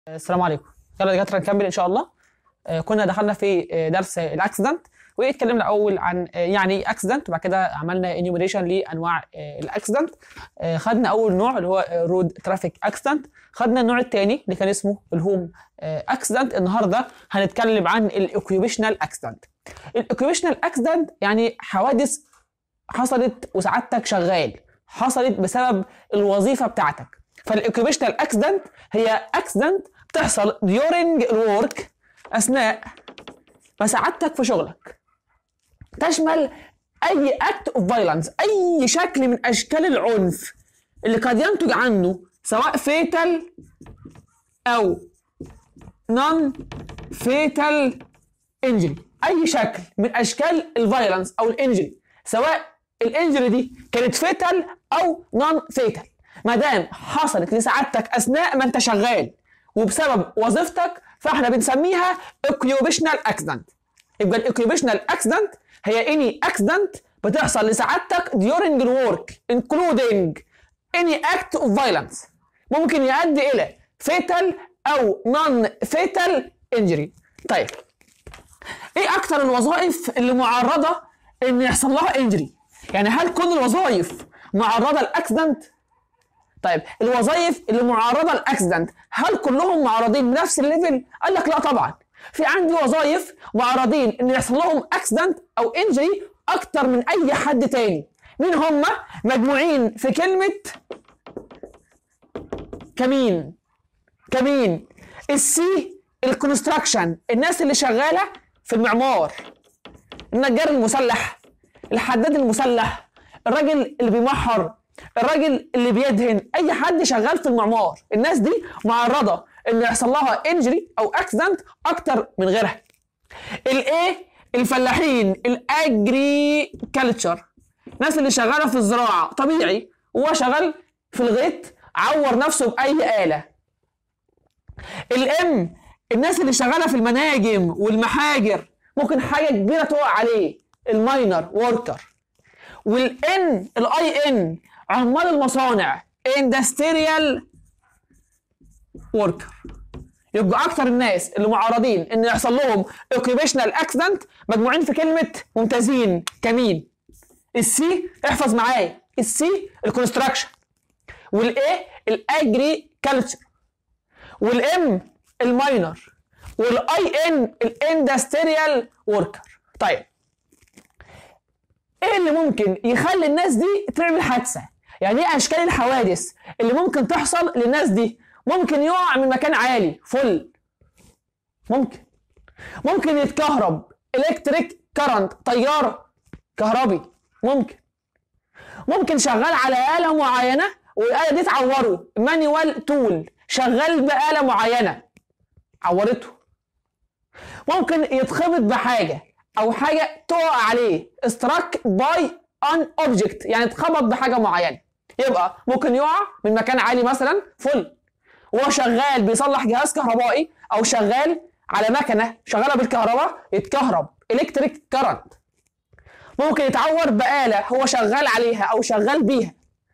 السلام عليكم يلا يا دكاتره نكمل ان شاء الله آه، كنا دخلنا في آه، درس الاكسيدنت واتكلمنا اول عن آه، يعني ايه اكسيدنت وبعد كده عملنا انيوميريشن لانواع الاكسيدنت خدنا اول نوع اللي هو رود ترافيك اكسيدنت خدنا النوع الثاني اللي كان اسمه الهوم اكسيدنت النهارده هنتكلم عن الاوكيوبيشنال اكسيدنت الاوكيوبيشنال اكسيدنت يعني حوادث حصلت وسعادتك شغال حصلت بسبب الوظيفه بتاعتك فالاوكيوبيشنال اكسيدنت هي اكسيدنت بتحصل during الورك اثناء ما سعادتك في شغلك تشمل اي اكت اوف فايلنس اي شكل من اشكال العنف اللي قد ينتج عنه سواء فيتال او نون فيتال انجري اي شكل من اشكال الفايلنس او الانجري سواء الانجري دي كانت فيتال او نون فيتال ما دام حصلت لسعادتك اثناء ما انت شغال وبسبب وظيفتك فاحنا بنسميها اوكيوبيشنال اكسيدنت يبقى الاوكيوبيشنال اكسيدنت هي اني اكسيدنت بتحصل لسعادتك during الورك including any act of violence ممكن يؤدي الى fatal او non fatal injury طيب ايه اكتر الوظائف اللي معرضه ان يحصل لها انجري يعني هل كل الوظائف معرضه لاكسيدنت طيب الوظائف اللي معرضه للاكسيدنت هل كلهم معرضين بنفس الليفل قال لك لا طبعا في عندي وظائف معرضين ان يحصل لهم اكسيدنت او انجري اكتر من اي حد تاني مين هم مجموعين في كلمه كمين كمين السي الكونستراكشن الناس اللي شغاله في المعمار النجار المسلح الحداد المسلح الراجل اللي بيمحر الراجل اللي بيدهن اي حد شغال في المعمار الناس دي معرضه ان يحصل لها انجري او اكسيدنت اكتر من غيرها الايه الفلاحين الاجري كالتشر الناس اللي شغاله في الزراعه طبيعي وهو شغال في الغيط عور نفسه باي اله الام الناس اللي شغاله في المناجم والمحاجر ممكن حاجه كبيره تقع عليه الماينر وركر والان الاي ان عمال المصانع اندستريال وركر يبقى اكتر الناس اللي معرضين ان يحصل لهم اوكيبيشنال اكسيدنت مجموعين في كلمه ممتازين كمين السي احفظ معايا السي الكونستراكشن والاي الاجري كالتشر والام الماينر والاي ان الاندستريال وركر طيب ايه اللي ممكن يخلي الناس دي تعمل حادثه يعني ايه اشكال الحوادث اللي ممكن تحصل للناس دي ممكن يقع من مكان عالي فل ممكن ممكن يتكهرب الكتريك كرنت طياره كهربي ممكن ممكن شغال على آلة معينة والآلة دي تعوره مانيوال تول شغال بآلة معينة عورته ممكن يتخبط بحاجة أو حاجة تقع عليه استراك باي ان اوبجكت يعني اتخبط بحاجة معينة يبقى ممكن يقع من مكان عالي مثلا فل وهو شغال بيصلح جهاز كهربائي أو شغال على مكنة شغالة بالكهرباء يتكهرب الكتريك كرنت ممكن يتعور بآلة هو شغال عليها أو شغال بيها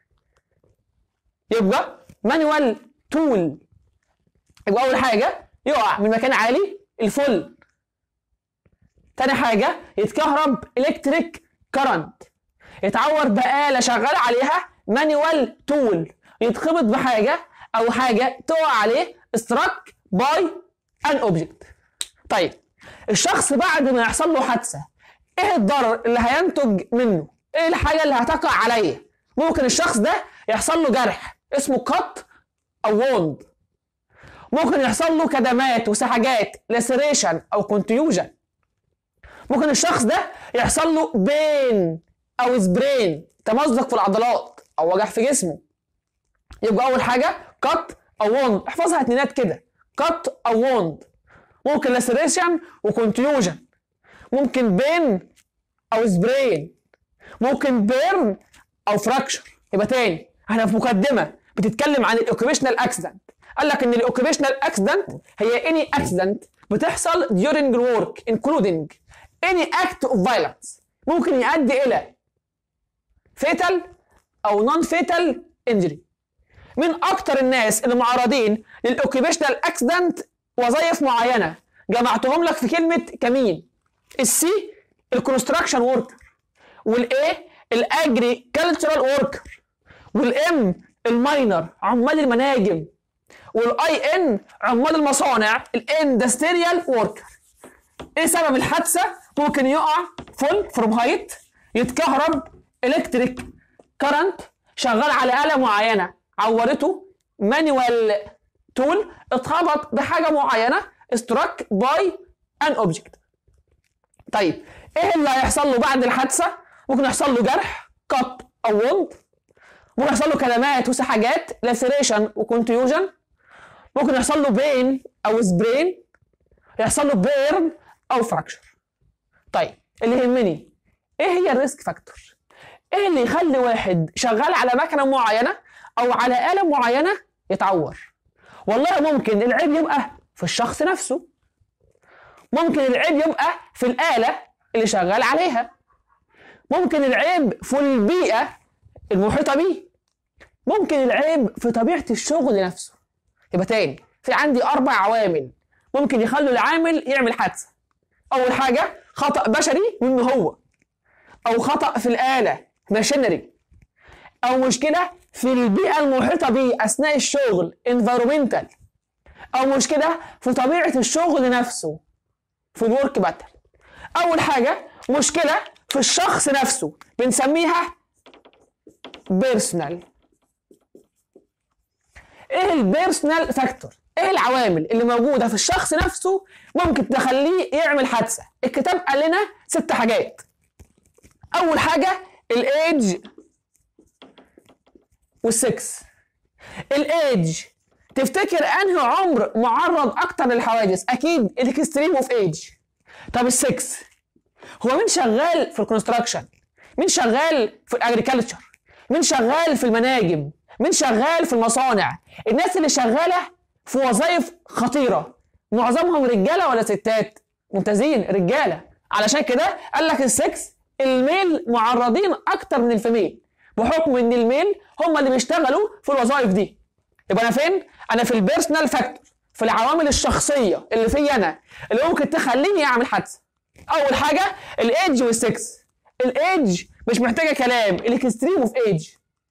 يبقى مانوال تول يبقى أول حاجة يقع من مكان عالي الفل تاني حاجة يتكهرب إلكتريك كرنت يتعور بآلة شغال عليها مانوال تول يتخبط بحاجة أو حاجة تقع عليه استراك باي ان اوبجكت طيب الشخص بعد ما يحصل له حادثة ايه الضرر اللي هينتج منه ايه الحاجة اللي هتقع عليا ممكن الشخص ده يحصل له جرح اسمه كات او ووند ممكن يحصل له كدمات وسحجات لاسريشن او كونتيوجن ممكن الشخص ده يحصل له بين او سبرين تمزق في العضلات او وجع في جسمه يبقى اول حاجه كات او ووند احفظها اتنينات كده كات او ووند ممكن لاسريشن وكونتيوجن ممكن بين او سبرين ممكن بيرن او فراكشر يبقى تاني احنا في مقدمه بتتكلم عن الاوكيبيشنال اكسيدنت قال لك ان الاوكيبيشنال اكسيدنت هي اني اكسيدنت بتحصل during work including any act of violence ممكن يؤدي الى fatal او non fatal injury من اكتر الناس اللي معرضين للاوكيبيشنال اكسيدنت وظائف معينه جمعتهم لك في كلمه كمين السي الكونستراكشن وركر والاي الاجري كالتشرال وركر والام الماينر عمال المناجم والاي ان عمال المصانع الاندستريال وركر ايه سبب الحادثه ممكن يقع فول فروم هايت يتكهرب الكتريك كرنت شغال على آلة معينة عورته مانوال تول اتخبط بحاجة معينة استراك باي ان اوبجكت طيب ايه اللي هيحصل له بعد الحادثة ممكن يحصل له جرح كات او وند ممكن يحصل له كلمات وسحاجات لاسيريشن وكونتيوجن ممكن يحصل له بين او سبرين يحصل له بيرن او فراكشر طيب اللي يهمني ايه هي الريسك فاكتور ايه اللي يخلي واحد شغال على مكنه معينه او على اله معينه يتعور والله ممكن العيب يبقى في الشخص نفسه ممكن العيب يبقى في الاله اللي شغال عليها ممكن العيب في البيئه المحيطه بيه ممكن العيب في طبيعه الشغل نفسه يبقى تاني في عندي اربع عوامل ممكن يخلوا العامل يعمل حادثه اول حاجه خطا بشري منه هو او خطا في الاله ماشينري او مشكله في البيئه المحيطه به اثناء الشغل environmental او مشكله في طبيعه الشغل نفسه في الورك باتر اول حاجه مشكله في الشخص نفسه بنسميها بيرسونال ايه البيرسونال فاكتور ايه العوامل اللي موجوده في الشخص نفسه ممكن تخليه يعمل حادثه الكتاب قال لنا ست حاجات اول حاجه الايدج والسكس الايدج تفتكر انهي عمر معرض اكتر للحوادث اكيد الاكستريم اوف ايدج طب السكس هو مين شغال في الكونستراكشن مين شغال في الاجريكلتشر مين شغال في المناجم مين شغال في المصانع الناس اللي شغاله في وظائف خطيره معظمهم رجاله ولا ستات ممتازين رجاله علشان كده قال لك السكس الميل معرضين اكتر من الفيميل بحكم ان الميل هم اللي بيشتغلوا في الوظائف دي يبقى انا فين انا في البيرسونال فاكتور في العوامل الشخصيه اللي فيا انا اللي ممكن تخليني اعمل حادثه اول حاجه الايدج والسكس الايدج مش محتاجه كلام الاكستريم اوف ايدج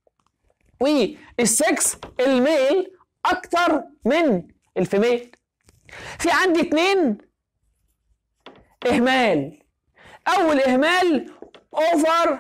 والسكس الميل اكتر من الفيميل في عندي اتنين اهمال اول اهمال اوفر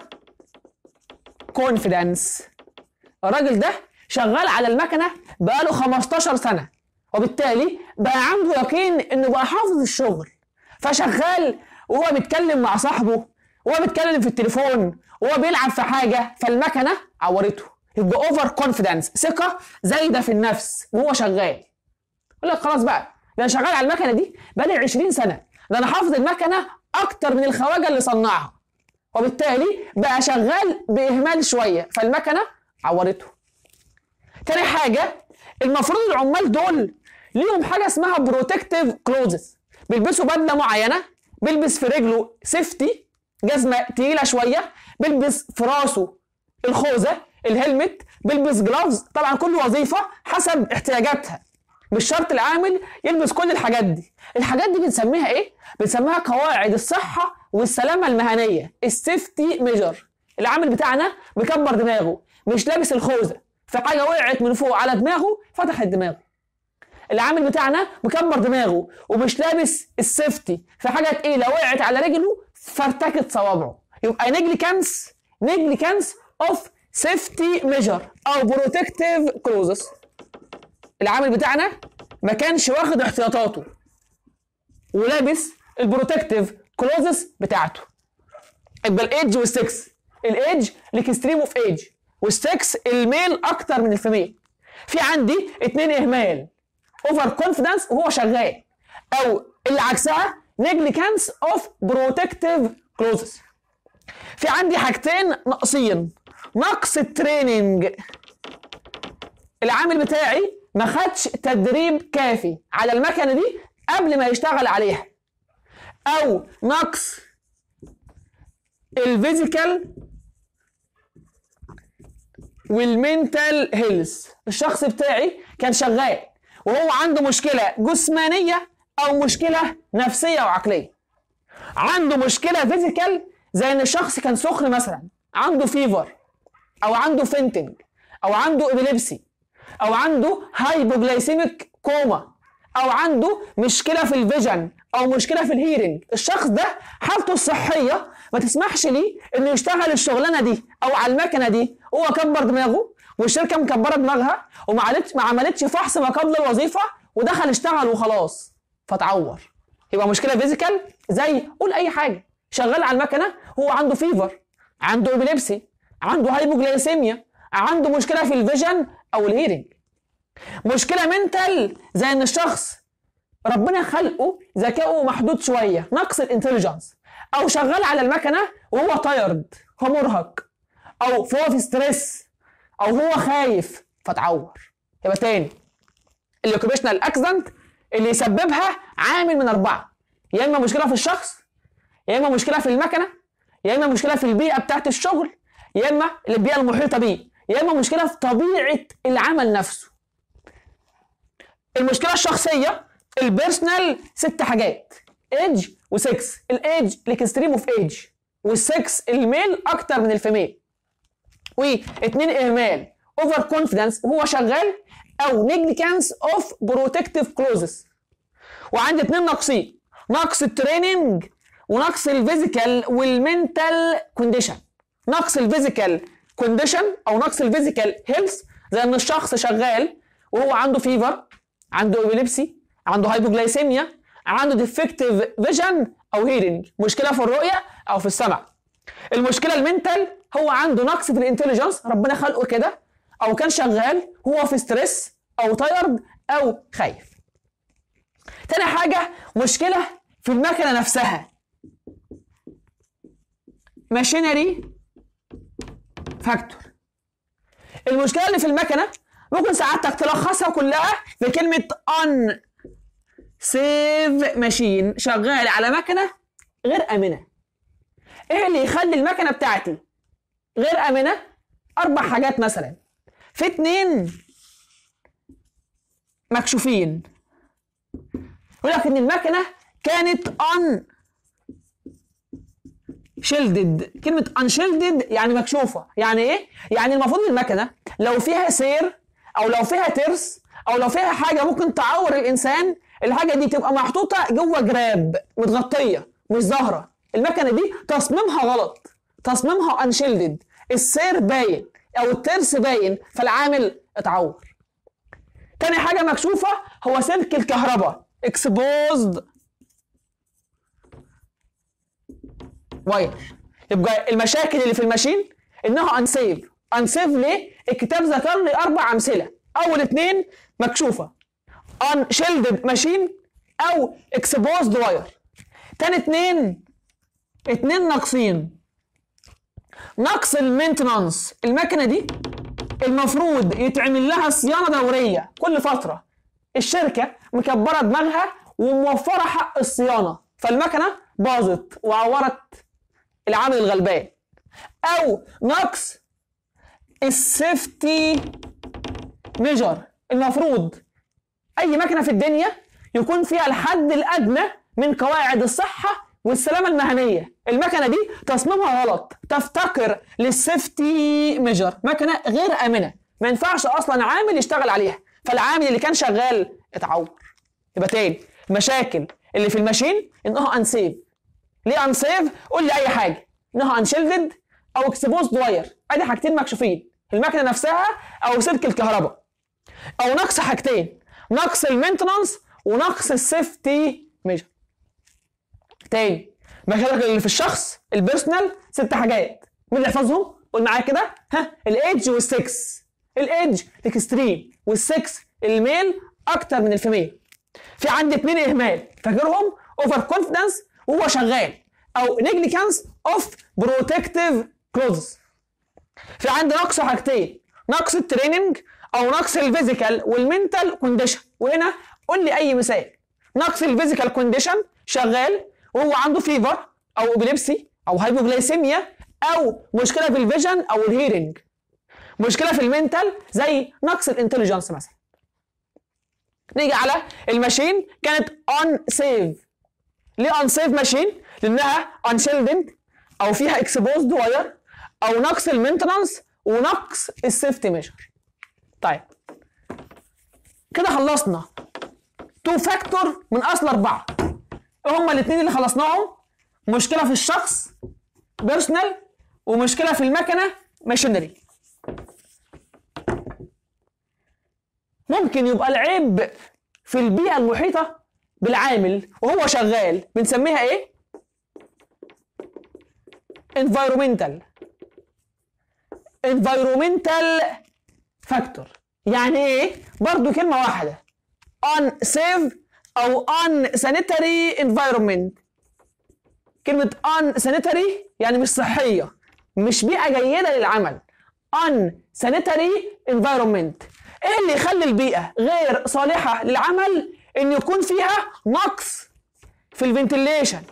كونفيدنس الراجل ده شغال على المكنه بقاله 15 سنه وبالتالي بقى عنده يقين انه بقى حافظ الشغل فشغال وهو بيتكلم مع صاحبه وهو بيتكلم في التليفون وهو بيلعب في حاجه فالمكنه عورته يبقى اوفر كونفيدنس ثقه زايده في النفس وهو شغال يقول لك خلاص بقى ده انا شغال على المكنه دي بقالي 20 سنه ده انا حافظ المكنه اكتر من الخواجه اللي صنعها وبالتالي بقى شغال باهمال شويه فالمكنه عورته تاني حاجه المفروض العمال دول ليهم حاجه اسمها بروتكتيف كلوزز بيلبسوا بدله معينه بيلبس في رجله سيفتي جزمه تقيله شويه بيلبس في راسه الخوذه الهلمت بيلبس جلافز طبعا كل وظيفه حسب احتياجاتها مش شرط العامل يلبس كل الحاجات دي الحاجات دي بنسميها ايه بنسميها قواعد الصحه والسلامه المهنيه السيفتي ميجر العامل بتاعنا مكبر دماغه مش لابس الخوذه في حاجه وقعت من فوق على دماغه فتحت دماغه العامل بتاعنا مكبر دماغه ومش لابس السيفتي في حاجه تقيله وقعت على رجله فارتكت صوابعه يبقى نيجليكانس نيجليكانس اوف سيفتي ميجر او بروتكتيف كلوزز العامل بتاعنا ما كانش واخد احتياطاته ولابس البروتكتيف كلوزز بتاعته يبقى الايدج والسكس الايدج الاكستريم اوف ايدج والسكس الميل اكتر من الفيميل في عندي اتنين اهمال اوفر كونفيدنس وهو شغال او اللي عكسها نيجليكانس اوف بروتكتيف كلوزز في عندي حاجتين ناقصين نقص التريننج العامل بتاعي ما خدش تدريب كافي على المكنه دي قبل ما يشتغل عليها او نقص الفيزيكال والمنتال هيلث الشخص بتاعي كان شغال وهو عنده مشكله جسمانيه او مشكله نفسيه وعقليه عنده مشكله فيزيكال زي ان الشخص كان سخن مثلا عنده فيفر او عنده فينتنج او عنده ابيليبسي او عنده هايبوجلايسيميك كوما او عنده مشكله في الفيجن او مشكله في الهيرنج الشخص ده حالته الصحيه ما تسمحش ليه انه يشتغل الشغلانه دي او على المكنه دي هو كبر دماغه والشركه مكبره دماغها وما عملتش ما عملتش فحص ما قبل الوظيفه ودخل اشتغل وخلاص فتعور يبقى مشكله فيزيكال زي قول اي حاجه شغال على المكنه هو عنده فيفر عنده ابيليبسي عنده هايبوجلايسيميا عنده مشكله في الفيجن او الهيرنج مشكله منتال زي ان الشخص ربنا خلقه ذكائه محدود شويه نقص الانتليجنس او شغال على المكنه وهو تايرد هو مرهق او هو في ستريس او هو خايف فتعور يبقى تاني الاوكيبيشنال اكسيدنت اللي يسببها عامل من اربعه يا اما مشكله في الشخص يا اما مشكله في المكنه يا اما مشكله في البيئه بتاعت الشغل يا اما البيئه المحيطه بيه يا اما مشكله في طبيعه العمل نفسه المشكله الشخصيه البيرسونال ست حاجات ايدج وسكس الايدج الاكستريم اوف ايدج والسكس الميل اكتر من الفيميل واثنين اهمال اوفر كونفيدنس وهو شغال او نيجليكانس اوف بروتكتيف كلوزز وعندي اثنين ناقصين نقص التريننج ونقص الفيزيكال والمنتال كونديشن نقص الفيزيكال كونديشن او نقص الفيزيكال هيلث زي ان الشخص شغال وهو عنده فيفر عنده ابيليبسي عنده هايبوجلايسيميا عنده ديفكتيف فيجن او هيرنج مشكله في الرؤيه او في السمع المشكله المنتال هو عنده نقص في الانتليجنس ربنا خلقه كده او كان شغال هو في ستريس او تايرد او خايف تاني حاجه مشكله في المكنه نفسها ماشينري فاكتور المشكله اللي في المكنه ممكن سعادتك تلخصها كلها في كلمه on سيف ماشين شغال على مكنه غير امنه ايه اللي يخلي المكنه بتاعتي غير امنه اربع حاجات مثلا في اتنين مكشوفين يقول لك ان المكنه كانت ان شيلدد كلمة انشيلدد يعني مكشوفة يعني ايه؟ يعني المفروض المكنة لو فيها سير او لو فيها ترس او لو فيها حاجة ممكن تعور الانسان الحاجة دي تبقى محطوطة جوه جراب متغطية مش ظاهرة المكنة دي تصميمها غلط تصميمها انشيلدد السير باين او الترس باين فالعامل اتعور تاني حاجة مكشوفة هو سلك الكهرباء exposed واير يبقى المشاكل اللي في الماشين انها انسيف انسيف ليه الكتاب ذكر لي اربع امثله اول اتنين مكشوفه ان شيلدد ماشين او اكسبوزد واير تاني اتنين اتنين ناقصين نقص المينتنانس المكنه دي المفروض يتعمل لها صيانه دوريه كل فتره الشركه مكبره دماغها وموفره حق الصيانه فالمكنه باظت وعورت العامل الغلبان او نقص السيفتي ميجر المفروض اي مكنه في الدنيا يكون فيها الحد الادنى من قواعد الصحه والسلامه المهنيه المكنه دي تصميمها غلط تفتقر للسيفتي ميجر مكنه غير امنه ما ينفعش اصلا عامل يشتغل عليها فالعامل اللي كان شغال اتعور يبقى تاني المشاكل اللي في الماشين انها انسيف ليه انسيف قول لي اي حاجه انها انشيلدد او اكسبوزد واير ادي حاجتين مكشوفين المكنه نفسها او سلك الكهرباء او نقص حاجتين نقص المينتنانس ونقص السيفتي ميجر تاني مشاكل اللي في الشخص البيرسونال ست حاجات مين اللي يحفظهم قول معايا كده ها الايدج والسكس الايدج الاكستريم والسكس الميل اكتر من الفيميل في عندي اتنين اهمال فاكرهم اوفر كونفدنس وهو شغال او نيجليكانس اوف بروتكتيف كلوز في عندي نقص حاجتين نقص التريننج او نقص الفيزيكال والمنتال كونديشن وهنا قول لي اي مثال نقص الفيزيكال كونديشن شغال وهو عنده فيفر او ابيليبسي او هايبوجلايسيميا او مشكله في الفيجن او الهيرنج مشكله في المنتال زي نقص الانتليجنس مثلا نيجي على الماشين كانت اون سيف ليه اون سيف ماشين لانها انشيلدد او فيها اكسبوزد واير او نقص المينتنانس ونقص السيفتي ميجر طيب كده خلصنا تو فاكتور من اصل اربعه هما الاثنين اللي خلصناهم مشكله في الشخص بيرسونال ومشكله في المكنه ماشينري ممكن يبقى العيب في البيئه المحيطه بالعامل وهو شغال بنسميها ايه environmental environmental factor يعني ايه برضو كلمه واحده unsafe او unsanitary environment كلمه unsanitary يعني مش صحيه مش بيئه جيده للعمل unsanitary environment ايه اللي يخلي البيئه غير صالحه للعمل ان يكون فيها نقص في الفنتليشن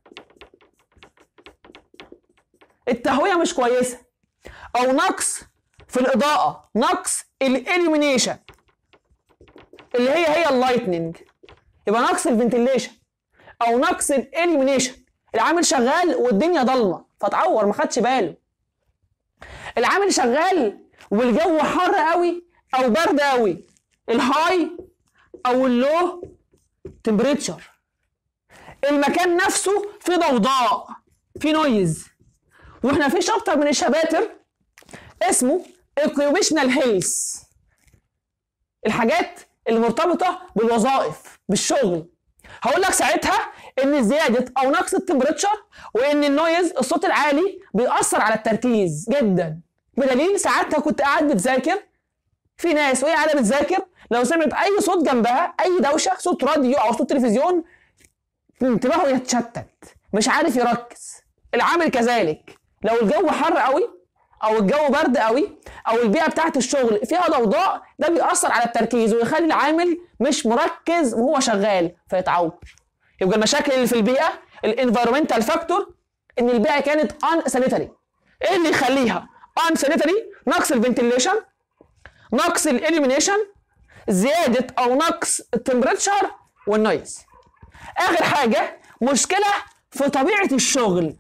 التهويه مش كويسه او نقص في الاضاءه نقص الاليمينيشن اللي هي هي اللايتنينج يبقى نقص الفنتليشن او نقص الاليمينيشن العامل شغال والدنيا ضلمه فتعور ما خدش باله العامل شغال والجو حر قوي او برد قوي الهاي او اللو تمبريتشر المكان نفسه فيه ضوضاء فيه نويز واحنا في شابتر من الشباتر اسمه ايكويشنال هيلث الحاجات اللي مرتبطه بالوظائف بالشغل هقول لك ساعتها ان زياده او نقص التمبريتشر وان النويز الصوت العالي بيأثر على التركيز جدا بدليل ساعتها كنت قاعد بتذاكر في ناس وهي قاعده بتذاكر لو سمعت اي صوت جنبها اي دوشه صوت راديو او صوت تلفزيون انتباهه يتشتت مش عارف يركز العامل كذلك لو الجو حر قوي او الجو برد قوي او البيئه بتاعت الشغل فيها ضوضاء ده بيأثر على التركيز ويخلي العامل مش مركز وهو شغال فيتعور يبقى المشاكل اللي في البيئه الانفيرومنتال فاكتور ان البيئه كانت ان سانيتري ايه اللي يخليها ان سانيتري نقص الفنتيليشن نقص الاليمينيشن زياده او نقص التمبريتشر والنويز اخر حاجه مشكله في طبيعه الشغل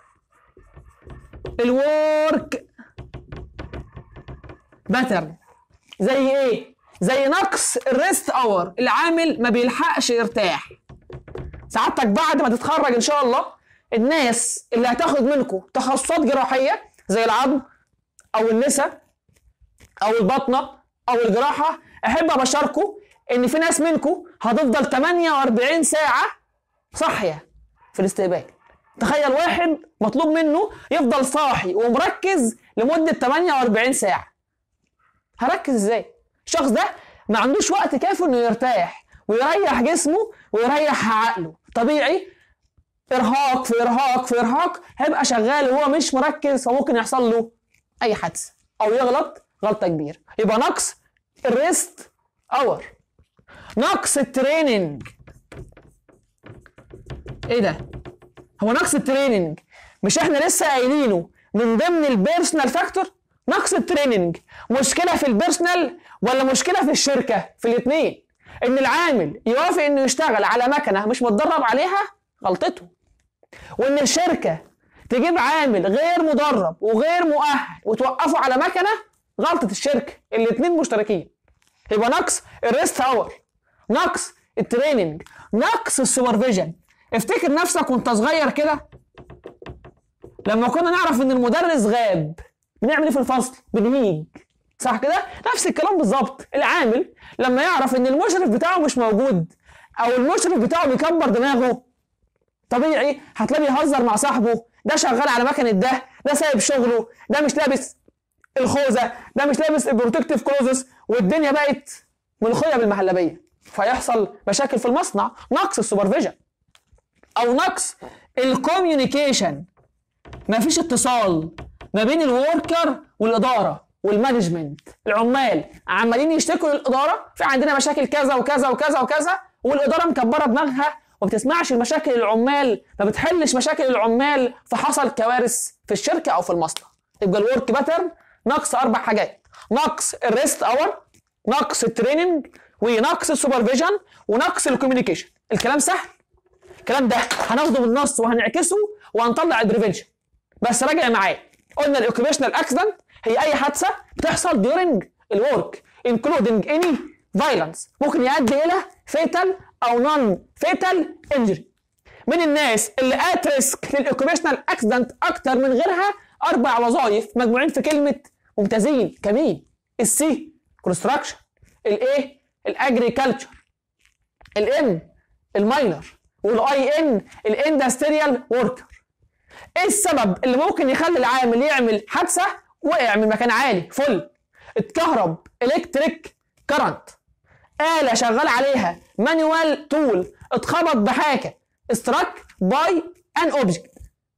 الورك باترن زي ايه زي نقص الريست اور العامل ما بيلحقش يرتاح سعادتك بعد ما تتخرج ان شاء الله الناس اللي هتاخد منكم تخصصات جراحيه زي العظم او النساء او البطنه او الجراحه احب ابشركم ان في ناس منكم هتفضل 48 ساعه صاحيه في الاستقبال تخيل واحد مطلوب منه يفضل صاحي ومركز لمده 48 ساعه هركز ازاي الشخص ده ما عندوش وقت كافي انه يرتاح ويريح جسمه ويريح عقله طبيعي ارهاق في ارهاق في ارهاق هيبقى شغال وهو مش مركز فممكن يحصل له اي حادثه او يغلط غلطه كبيره يبقى نقص الريست اور نقص التريننج ايه ده هو نقص التريننج مش احنا لسه قايلينه من ضمن البيرسونال فاكتور نقص التريننج مشكله في البيرسونال ولا مشكله في الشركه في الاثنين ان العامل يوافق انه يشتغل على مكنه مش متدرب عليها غلطته وان الشركه تجيب عامل غير مدرب وغير مؤهل وتوقفه على مكنه غلطه الشركه الاثنين مشتركين يبقى نقص الريست اور نقص التريننج نقص السوبرفيجن افتكر نفسك وانت صغير كده لما كنا نعرف ان المدرس غاب بنعمل ايه في الفصل بنهيج صح كده نفس الكلام بالظبط العامل لما يعرف ان المشرف بتاعه مش موجود او المشرف بتاعه بيكبر دماغه طبيعي هتلاقيه بيهزر مع صاحبه ده شغال على مكنه ده ده سايب شغله ده مش لابس الخوذه ده مش لابس البروتكتيف كلوزس والدنيا بقت ملخيه بالمهلبيه فيحصل مشاكل في المصنع نقص السوبرفيجن او نقص الكوميونيكيشن مفيش اتصال ما بين الوركر والاداره والمانجمنت العمال عمالين يشتكوا للاداره في عندنا مشاكل كذا وكذا وكذا وكذا والاداره مكبره دماغها وما بتسمعش المشاكل العمال ما بتحلش مشاكل العمال فحصل كوارث في الشركه او في المصنع يبقى الورك باترن نقص اربع حاجات نقص الريست اور نقص التريننج ونقص السوبرفيجن ونقص الكوميونيكيشن الكلام سهل الكلام ده هناخده بالنص وهنعكسه وهنطلع البريفنشن بس راجع معايا قلنا الاوكيبيشنال اكسيدنت هي اي حادثه بتحصل during الورك including any violence ممكن يؤدي الى فيتال او نون فيتال انجري من الناس اللي ات ريسك للاوكيبيشنال اكسيدنت اكتر من غيرها اربع وظائف مجموعين في كلمه ممتازين كمين السي كونستراكشن الايه الاجريكلتشر الام الماينر والاي ان الاندستريال وركر ايه السبب اللي ممكن يخلي العامل يعمل حادثه وقع من مكان عالي فل اتكهرب الكتريك كرنت آلة شغال عليها مانوال تول اتخبط بحاجة استراك باي ان اوبجكت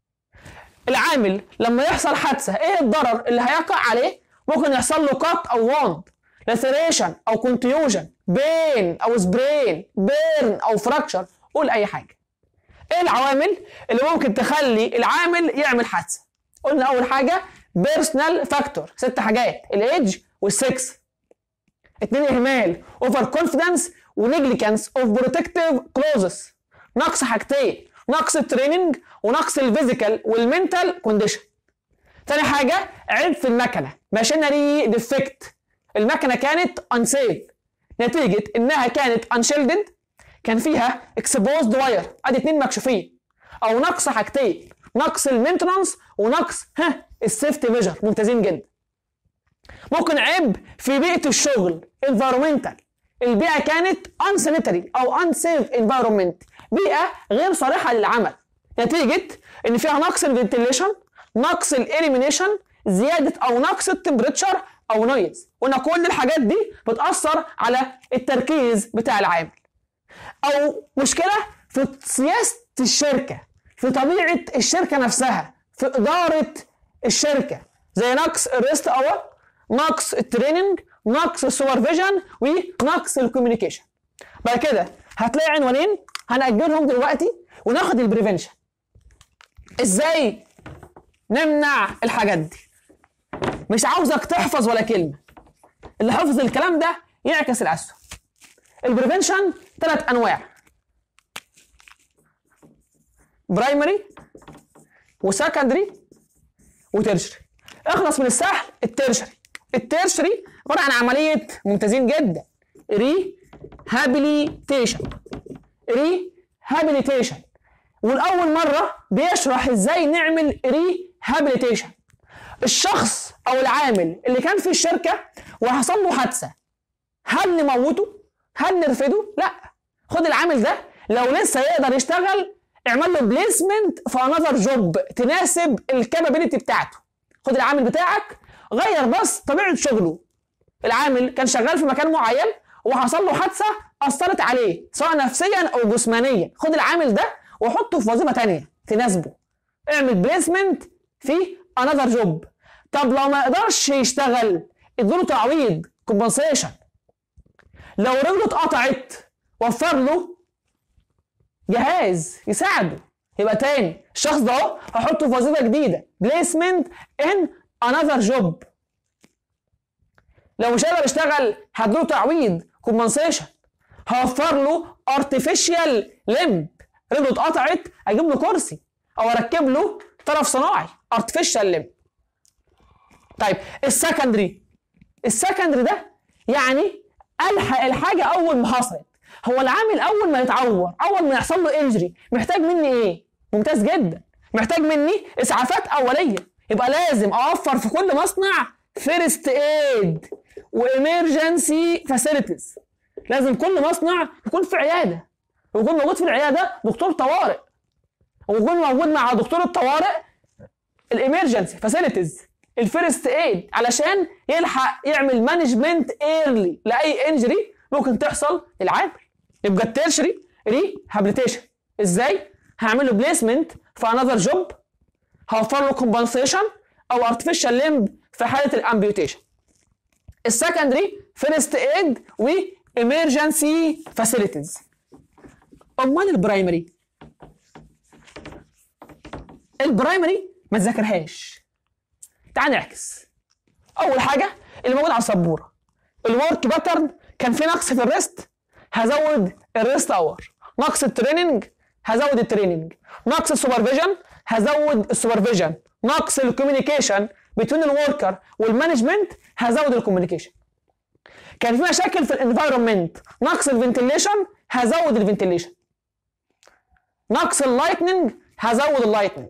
العامل لما يحصل حادثة ايه الضرر اللي هيقع عليه ممكن يحصل له كات او واند لاسيريشن او كونتيوجن بين او سبرين بيرن او فراكشر قول اي حاجة ايه العوامل اللي ممكن تخلي العامل يعمل حادثة قلنا اول حاجة بيرسونال فاكتور ست حاجات الايدج والسكس اتنين اهمال اوفر كونفيدنس ونيجليكانس اوف بروتكتيف كلوزز نقص حاجتين نقص التريننج ونقص الفيزيكال والمنتال كونديشن تاني حاجة عيب في المكنة ماشينري ديفكت المكنة كانت انسيف نتيجة انها كانت انشيلدد كان فيها اكسبوزد واير ادي اتنين مكشوفين او نقص حاجتين نقص المينتنانس ونقص ها السيفتي ميجر ممتازين جدا ممكن عيب في بيئة الشغل environmental البيئة كانت unsanitary أو unsafe environment بيئة غير صالحة للعمل نتيجة إن فيها نقص الفنتيليشن نقص الإليمينيشن زيادة أو نقص التمبريتشر أو نويز وإن كل الحاجات دي بتأثر على التركيز بتاع العامل أو مشكلة في سياسة الشركة في طبيعة الشركة نفسها في إدارة الشركة زي نقص الريست اور نقص التريننج نقص السوبرفيجن ونقص الكوميونيكيشن بعد كده هتلاقي عنوانين هنأجلهم دلوقتي وناخد البريفنشن ازاي نمنع الحاجات دي مش عاوزك تحفظ ولا كلمه اللي حفظ الكلام ده يعكس الاسهم البريفنشن ثلاث انواع برايمري وسكندري وترشري اخلص من السهل الترشري الترشري عباره عن عمليه ممتازين جدا ريهابيليتيشن ريهابيليتيشن والاول مره بيشرح ازاي نعمل ريهابيليتيشن الشخص او العامل اللي كان في الشركه وحصل له حادثه هل نموته هل نرفده لا خد العامل ده لو لسه يقدر يشتغل اعمل له بليسمنت في انذر جوب تناسب الكابابيلتي بتاعته خد العامل بتاعك غير بس طبيعه شغله العامل كان شغال في مكان معين وحصل له حادثه اثرت عليه سواء نفسيا او جسمانيا خد العامل ده وحطه في وظيفه تانية تناسبه اعمل بليسمنت في انذر جوب طب لو ما يقدرش يشتغل اديله تعويض كومبنسيشن لو رجله اتقطعت وفر له جهاز يساعده يبقى تاني الشخص ده اهو هحطه في وظيفه جديده بليسمنت ان انذر جوب لو مش قادر يشتغل هديله تعويض كومبنسيشن هوفر له ارتفيشال لمب رجله اتقطعت اجيب له كرسي او اركب له طرف صناعي ارتفيشال لمب طيب السكندري السكندري ده يعني الحق الحاجه اول ما حصلت هو العامل اول ما يتعور اول ما يحصل له انجري محتاج مني ايه ممتاز جدا محتاج مني اسعافات اوليه يبقى لازم اوفر في كل مصنع فيرست ايد وامرجنسي فاسيلتيز لازم كل مصنع يكون في عياده ويكون موجود في العياده دكتور طوارئ ويكون موجود مع دكتور الطوارئ الامرجنسي فاسيلتيز الفيرست ايد علشان يلحق يعمل مانجمنت ايرلي لاي انجري ممكن تحصل للعامل يبقى التيرشري ريهابيليتيشن ازاي هعمل له بليسمنت في انذر جوب هوفر له كومبنسيشن او ارتفيشال ليمب في حاله الامبيوتيشن السكندري فيرست ايد وامرجنسي فاسيلتيز امال البرايمري البرايمري ما تذاكرهاش تعال نعكس اول حاجه اللي موجود على السبوره الورك باترن كان في نقص في الريست هزود الريست اور نقص التريننج هزود التريننج نقص السوبرفيجن هزود السوبرفيجن نقص الكوميونيكيشن بين الوركر والمانجمنت هزود الكوميونيكيشن كان في مشاكل في الانفايرمنت نقص الفنتيليشن هزود الفنتيليشن نقص اللايتنينج هزود اللايتنينج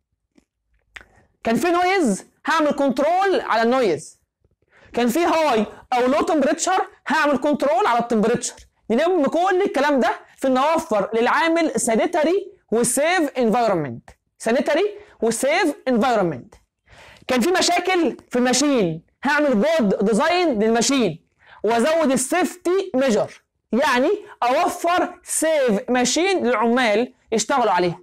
كان في نويز هعمل كنترول على النويز كان في هاي او لو تمبريتشر هعمل كنترول على التمبريتشر نلم كل الكلام ده في ان اوفر للعامل سانيتري وسيف انفايرمنت سانيتري وسيف انفايرمنت كان في مشاكل في الماشين هعمل جود ديزاين للماشين وازود السيفتي ميجر يعني اوفر سيف ماشين للعمال يشتغلوا عليها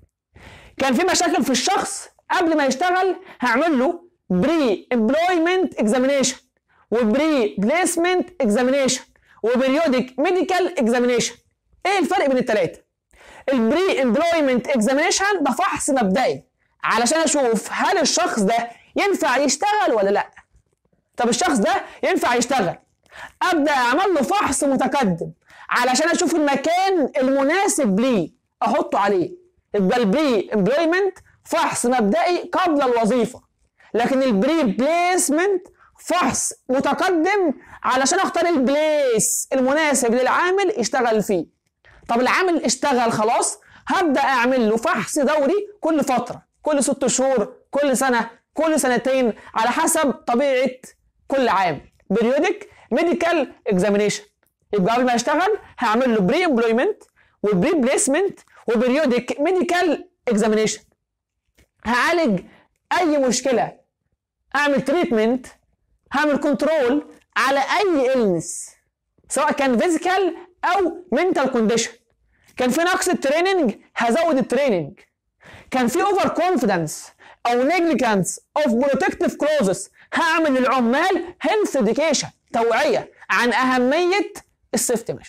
كان في مشاكل في الشخص قبل ما يشتغل هعمل له بري امبلويمنت اكزامينيشن وبري بليسمنت اكزامينيشن وبريودك ميديكال اكزامينيشن ايه الفرق بين الثلاثه البري امبلويمنت اكزامينيشن ده فحص مبدئي علشان اشوف هل الشخص ده ينفع يشتغل ولا لا طب الشخص ده ينفع يشتغل ابدا اعمل له فحص متقدم علشان اشوف المكان المناسب ليه احطه عليه يبقى البري امبلويمنت فحص مبدئي قبل الوظيفه لكن البري بليسمنت فحص متقدم علشان اختار البليس المناسب للعامل يشتغل فيه طب العامل اشتغل خلاص هبدا اعمل له فحص دوري كل فتره كل ست شهور كل سنه كل سنتين على حسب طبيعه كل عامل بريودك ميديكال اكزامينيشن يبقى قبل ما يشتغل هعمل له بري امبلويمنت وبري بليسمنت وبريودك ميديكال اكزامينيشن هعالج اي مشكله اعمل تريتمنت هعمل كنترول على اي النس سواء كان فيزيكال او منتال كونديشن كان في نقص التريننج هزود التريننج كان في اوفر كونفيدنس او نيجليجنس اوف بروتكتيف كلوزز هعمل للعمال هيلث اديوكيشن توعيه عن اهميه السيفتي ميجر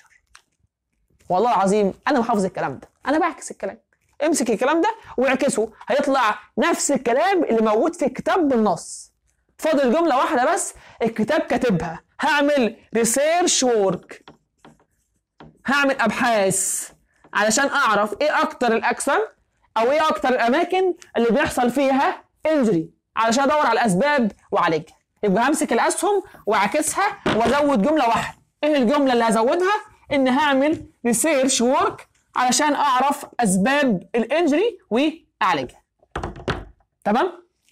والله العظيم انا محافظ الكلام ده انا بعكس الكلام امسك الكلام ده واعكسه هيطلع نفس الكلام اللي موجود في الكتاب بالنص فاضل جمله واحده بس الكتاب كاتبها هعمل ريسيرش وورك هعمل ابحاث علشان اعرف ايه اكتر الاكثر او ايه اكتر الاماكن اللي بيحصل فيها انجري علشان ادور على الاسباب واعالجها يبقى همسك الاسهم واعكسها وازود جمله واحده ايه الجمله اللي هزودها ان هعمل ريسيرش وورك علشان اعرف اسباب الانجري واعالجها تمام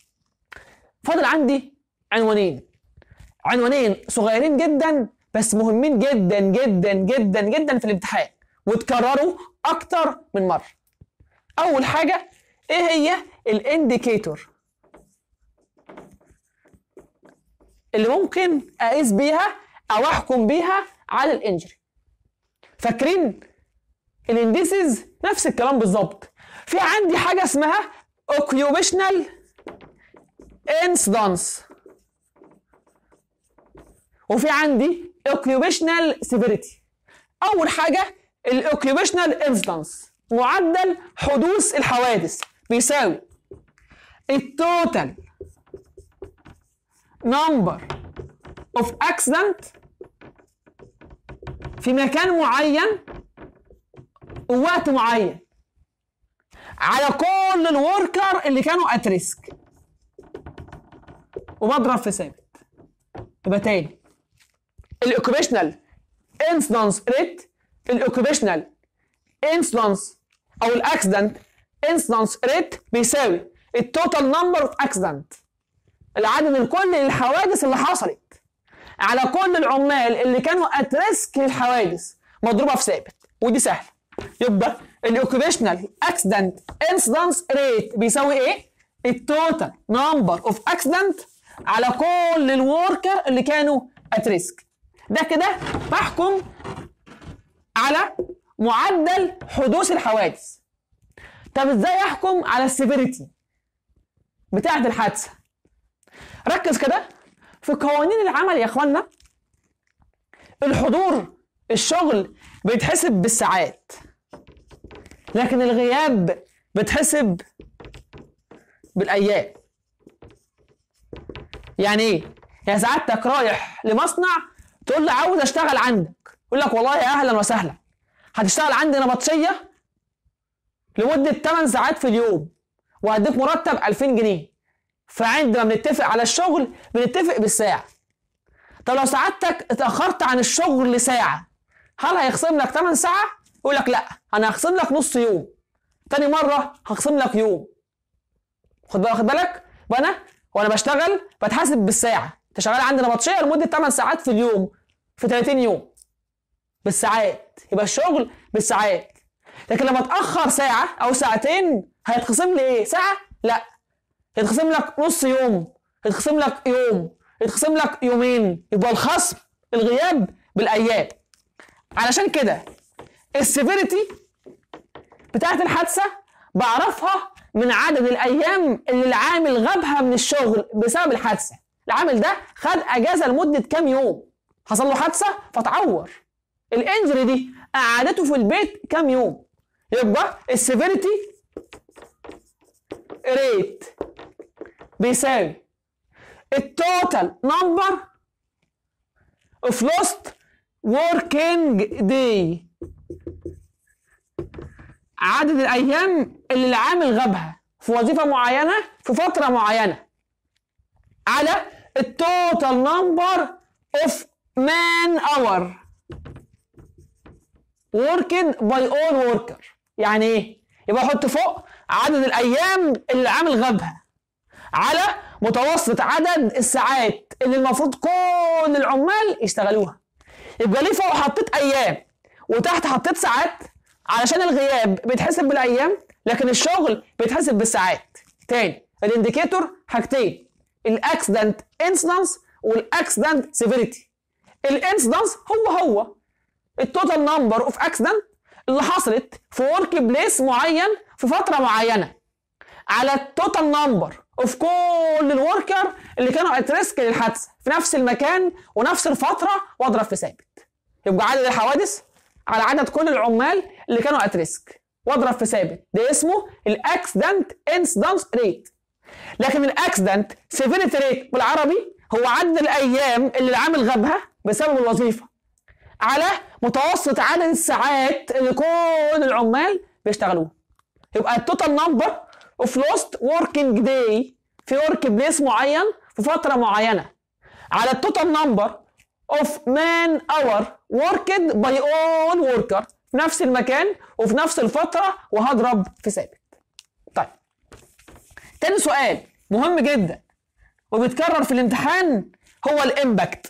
فاضل عندي عنوانين عنوانين صغيرين جدا بس مهمين جدا جدا جدا جدا في الامتحان وتكرروا اكتر من مره اول حاجه ايه هي الانديكيتور اللي ممكن اقيس بيها او احكم بيها على الانجري فاكرين الانديسز نفس الكلام بالظبط في عندي حاجه اسمها occupational incidence وفي عندي occupational severity اول حاجه الاوكيوبيشنال انستانس معدل حدوث الحوادث بيساوي التوتال نمبر اوف اكسيدنت في مكان معين ووقت معين على كل الوركر اللي كانوا ات ريسك وبضرب في ثابت يبقى تاني الاوكيبيشنال انسلانس ريت الاوكيبيشنال انسلانس او الاكسيدنت انسلانس ريت بيساوي التوتال نمبر اوف اكسيدنت العدد الكلي للحوادث اللي حصلت على كل العمال اللي كانوا ات ريسك للحوادث مضروبه في ثابت ودي سهله يبقى الاوكيبيشنال اكسيدنت انسيدنس ريت بيساوي ايه؟ التوتال نمبر اوف اكسيدنت على كل الوركر اللي كانوا ات ريسك ده كده بحكم على معدل حدوث الحوادث طب ازاي احكم على السيفيريتي بتاعه الحادثه ركز كده في قوانين العمل يا اخوانا الحضور الشغل بيتحسب بالساعات لكن الغياب بيتحسب بالايام يعني ايه يعني سعادتك رايح لمصنع تقول له عاوز اشتغل عندك يقول لك والله يا اهلا وسهلا هتشتغل عندي نبطشيه لمده 8 ساعات في اليوم وهديك مرتب 2000 جنيه فعندما بنتفق على الشغل بنتفق بالساعه طب لو سعادتك اتاخرت عن الشغل لساعه هل هيخصم لك 8 ساعه يقول لك لا انا هخصم لك نص يوم تاني مره هخصم لك يوم خد بالك خد بالك وانا وانا بشتغل بتحاسب بالساعه انت شغال عندي نبطشيه لمده 8 ساعات في اليوم في 30 يوم بالساعات يبقى الشغل بالساعات لكن لما اتاخر ساعه او ساعتين هيتخصم لي ايه ساعه لا يتخصم لك نص يوم يتخصم لك يوم يتخصم لك يومين يبقى الخصم الغياب بالايام علشان كده السيفيريتي بتاعت الحادثه بعرفها من عدد الايام اللي العامل غابها من الشغل بسبب الحادثه العامل ده خد اجازه لمده كام يوم حصل له حادثه فتعور الانجري دي قعدته في البيت كام يوم يبقى السيفيريتي ريت بيساوي التوتال نمبر اوف لوست working day عدد الايام اللي العامل غابها في وظيفه معينه في فتره معينه على التوتال نمبر اوف مان اور working by all worker يعني ايه يبقى احط فوق عدد الايام اللي العامل غابها على متوسط عدد الساعات اللي المفروض كل العمال يشتغلوها يبقى ليه فوق حطيت ايام وتحت حطيت ساعات علشان الغياب بيتحسب بالايام لكن الشغل بيتحسب بالساعات تاني الانديكيتور حاجتين الاكسيدنت انسيدنس والاكسيدنت سيفيريتي الانسيدنس هو هو التوتال نمبر اوف اكسيدنت اللي حصلت في ورك بليس معين في فتره معينه على التوتال نمبر اوف كل الوركر اللي كانوا ات ريسك للحادثه في نفس المكان ونفس الفتره واضرب في ثابت يبقى عدد الحوادث على عدد كل العمال اللي كانوا ات ريسك واضرب في ثابت ده اسمه الاكسيدنت انسيدنس ريت لكن الاكسيدنت سيفيريتي ريت بالعربي هو عدد الايام اللي العامل غابها بسبب الوظيفه على متوسط عدد الساعات اللي كل العمال بيشتغلوها يبقى التوتال نمبر اوف لوست وركينج داي في ورك بليس معين في فتره معينه على التوتال نمبر اوف مان اور وركد باي اول وركر في نفس المكان وفي نفس الفتره وهضرب في ثابت طيب تاني سؤال مهم جدا وبيتكرر في الامتحان هو الامباكت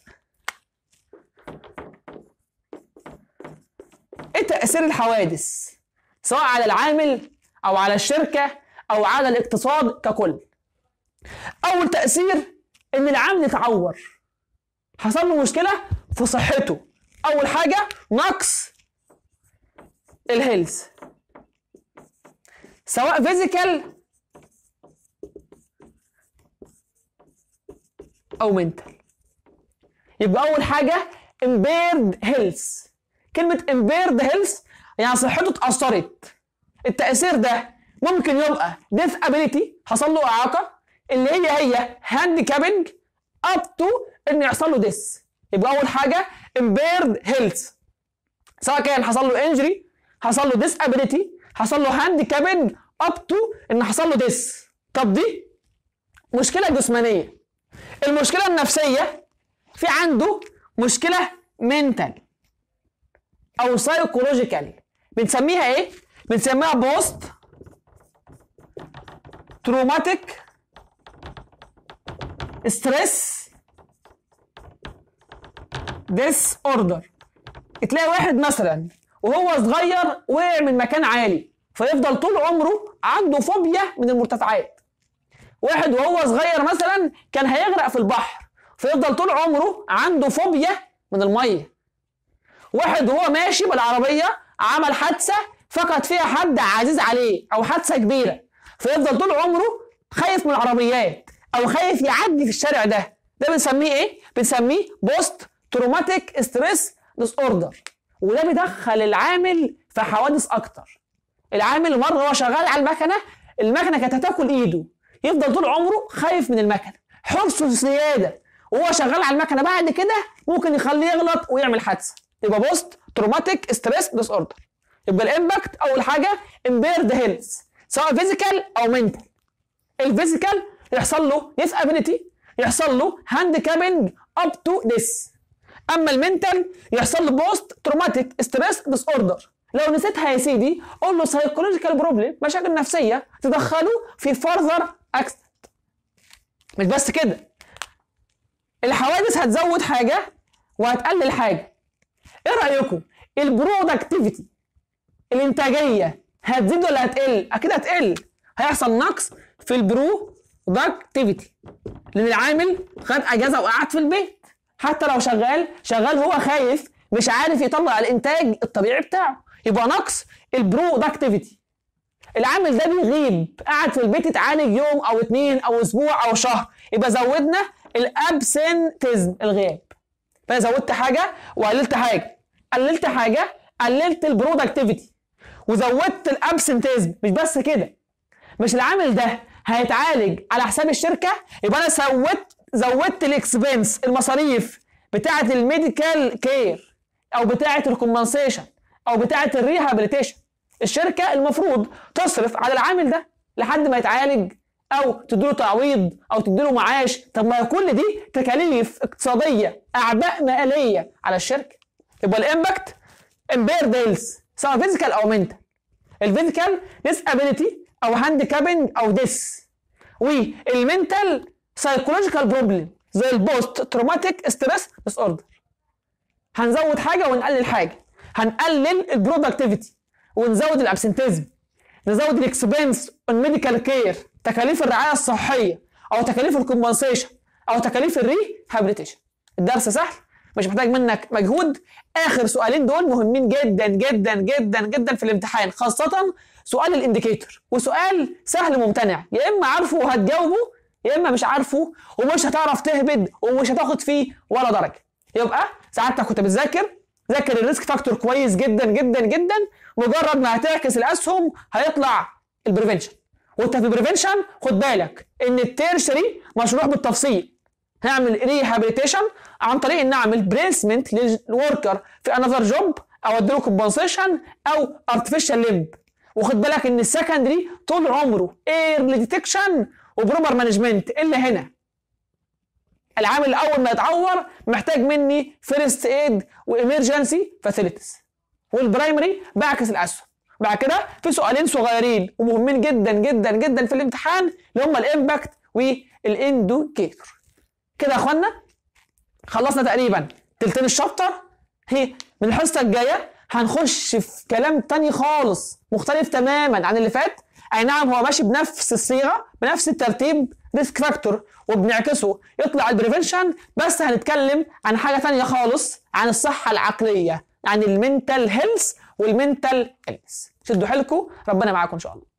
ايه تاثير الحوادث سواء على العامل او على الشركه او على الاقتصاد ككل اول تاثير ان العامل يتعور حصل له مشكله في صحته اول حاجه نقص الهيلث سواء فيزيكال او منتال يبقى اول حاجه impaired health كلمه impaired health يعني صحته اتاثرت التاثير ده ممكن يبقى disability حصل له اعاقه اللي هي هي handicaping up to ان يحصل له ديس يبقى اول حاجه impaired health سواء كان حصل له انجري حصل له disability حصل له handicaping up to ان حصل له ديس طب دي مشكله جسمانيه المشكله النفسيه في عنده مشكله منتال او سايكولوجيكال بنسميها ايه بنسميها بوست تروماتيك ستريس ديس اوردر تلاقي واحد مثلا وهو صغير وقع من مكان عالي فيفضل طول عمره عنده فوبيا من المرتفعات واحد وهو صغير مثلا كان هيغرق في البحر فيفضل طول عمره عنده فوبيا من الميه واحد وهو ماشي بالعربيه عمل حادثه فقد فيها حد عزيز عليه او حادثه كبيره فيفضل طول عمره خايف من العربيات او خايف يعدي في الشارع ده ده بنسميه ايه بنسميه بوست تروماتيك ستريس ديس اوردر وده بيدخل العامل في حوادث اكتر العامل مره هو شغال على المكنه المكنه كانت هتاكل ايده يفضل طول عمره خايف من المكنه حرصه زياده وهو شغال على المكنه بعد كده ممكن يخليه يغلط ويعمل حادثه يبقى بوست تروماتيك ستريس ديس اوردر يبقى الامباكت اول حاجه امبيرد هيلث سواء فيزيكال او منتال الفيزيكال يحصل له ديسابيليتي يحصل له هاند كابنج اب تو ذس اما المنتال يحصل له بوست تروماتيك ستريس ديس اوردر لو نسيتها يا سيدي قول له سايكولوجيكال بروبلم مشاكل نفسيه تدخله في فurther اكسيدنت مش بس كده الحوادث هتزود حاجه وهتقلل حاجه ايه رايكم البرودكتيفيتي الانتاجيه هتزيد ولا هتقل اكيد هتقل هيحصل نقص في البرودكتيفيتي لان العامل خد اجازه وقعد في البيت حتى لو شغال شغال هو خايف مش عارف يطلع الانتاج الطبيعي بتاعه يبقى نقص البرودكتيفيتي العامل ده بيغيب قاعد في البيت يتعالج يوم او اتنين او اسبوع او شهر يبقى زودنا الابسنتزم الغياب فانا زودت حاجه وقللت حاجه قللت حاجه قللت البرودكتيفيتي وزودت الابسنتزم مش بس كده مش العامل ده هيتعالج على حساب الشركه يبقى انا زودت زودت الاكسبنس المصاريف بتاعه الميديكال كير او بتاعه الكومبنسيشن او بتاعه الريهابيليتيشن الشركه المفروض تصرف على العامل ده لحد ما يتعالج او تديله تعويض او تديله معاش طب ما كل دي تكاليف اقتصاديه اعباء ماليه على الشركه يبقى الامباكت امبير ديلز سواء فيزيكال او منتال الفيزيكال ديسابيليتي او هاند كابنج او ديس والمنتال سايكولوجيكال بروبلم زي البوست تروماتيك ستريس ديس اوردر هنزود حاجه ونقلل حاجه هنقلل البرودكتيفيتي ونزود الابسنتيزم نزود الاكسبنس الميديكال كير تكاليف الرعايه الصحيه او تكاليف الكومبنسيشن او تكاليف الريهابيليتيشن الدرس سهل مش محتاج منك مجهود اخر سؤالين دول مهمين جدا جدا جدا جدا في الامتحان خاصه سؤال الانديكيتور وسؤال سهل ممتنع يا اما عارفه وهتجاوبه يا اما مش عارفه ومش هتعرف تهبد ومش هتاخد فيه ولا درجه يبقى ساعتها كنت بتذاكر ذاكر الريسك فاكتور كويس جدا جدا جدا مجرد ما هتعكس الاسهم هيطلع البريفنشن وانت في البريفنشن خد بالك ان التيرشري مشروح بالتفصيل هنعمل ريهابيليتيشن عن طريق ان اعمل بريسمنت للوركر في انذر جوب او اديله كومبنسيشن او ارتفيشال ليمب وخد بالك ان السكندري طول عمره ايرلي ديتكشن وبروبر مانجمنت الا هنا العامل اول ما يتعور محتاج مني فيرست ايد وامرجنسي فاسيلتيز والبرايمري بعكس الاسهم بعد كده في سؤالين صغيرين ومهمين جدا جدا جدا في الامتحان اللي هم الامباكت والاندوكيتور كده يا اخوانا خلصنا تقريبا تلتين الشابتر هي من الحصه الجايه هنخش في كلام تاني خالص مختلف تماما عن اللي فات اي نعم هو ماشي بنفس الصيغه بنفس الترتيب ريسك فاكتور وبنعكسه يطلع البريفنشن بس هنتكلم عن حاجه تانية خالص عن الصحه العقليه عن المنتال هيلث والمنتال هيلث شدوا حيلكم ربنا معاكم ان شاء الله